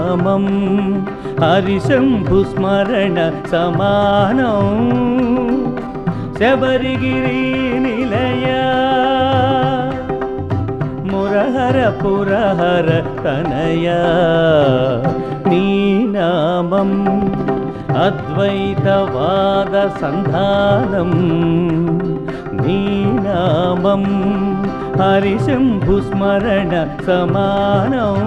నామం హరిశంభు స్మరణ సమానం శబరిగిరి నిలయ మురహర పురహర తనయ నీ నామం అద్వైతవాద సంధానం నీ నామం హరిశంభు స్మరణ సమానం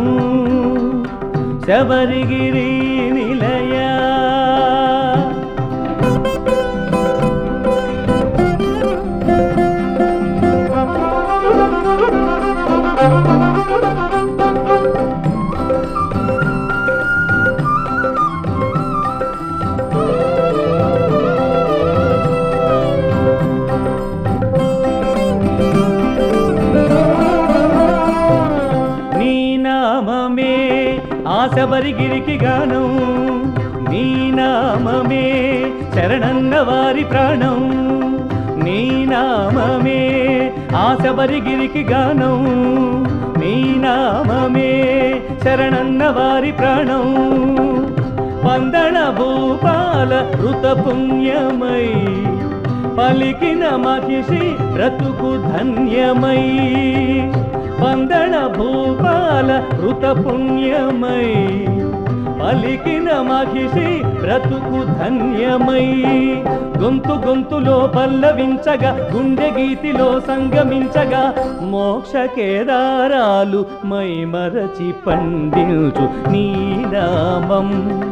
శబరిగిరి నిలయ నీ నామమే ఆ శబరిగిరికి గానం నీ నామమే శరణన్న వారి ప్రాణం నీ నామమే ఆ శబరిగిరికి గానం నీ నామమే శరణన్న వారి ప్రాణం వందన భూపాల ఋత పుణ్యమై పలికిన మహిషి బ్రతుకు ధన్యమై వందన భూపాల ఋత పుణ్యమై పలికిన మహిషి బ్రతుకు ధన్యమై గొంతు గొంతులో పల్లవించగా గుండె గీతిలో సంగమించగా మోక్ష కేదారాలు మై మరచి పండించు నీ నామం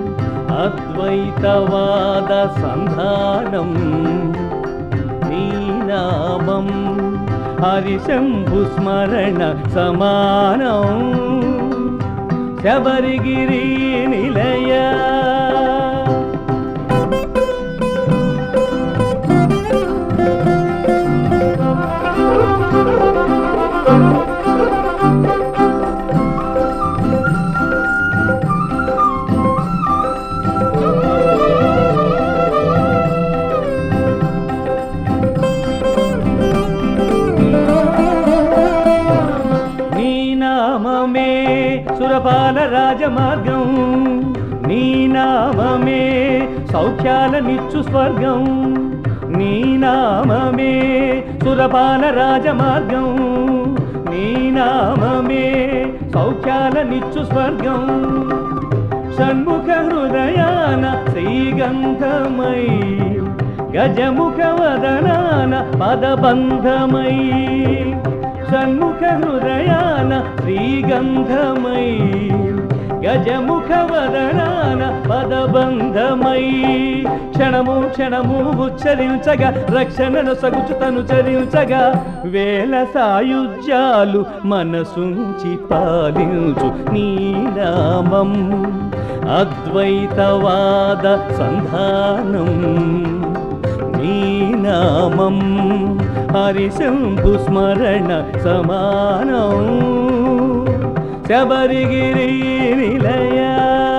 అద్వైతవాద సంధానం నీ నామం హరిశంభు స్మరణ సమానం శబరిగిరి నిలయ నీ నామమే సురపాల రాజమార్గం నీ నామమే సౌఖ్యాల నిచ్చు స్వర్గం నీ నామమే సురపాల రాజమార్గం నీ నామమే సౌఖ్యాల నిచ్చు స్వర్గం షణ్ముఖ హృదయాన శ్రీగంధమై గజముఖ వదనాన పదబంధమై షణ్ముఖ హృదయాన శ్రీగంధమై గజముఖ వదనాన పదబంధమై క్షణము క్షణము ఉచ్చరించగా రక్షణను సగుచుతను చరించగా వేల సాయుధ్యాలు మనసుంచి పాలించు నీ నామం అద్వైతవాద సంధానం నీ నామం హరిశంభు స్మరణ సమానం శబరిగిరి నిలయ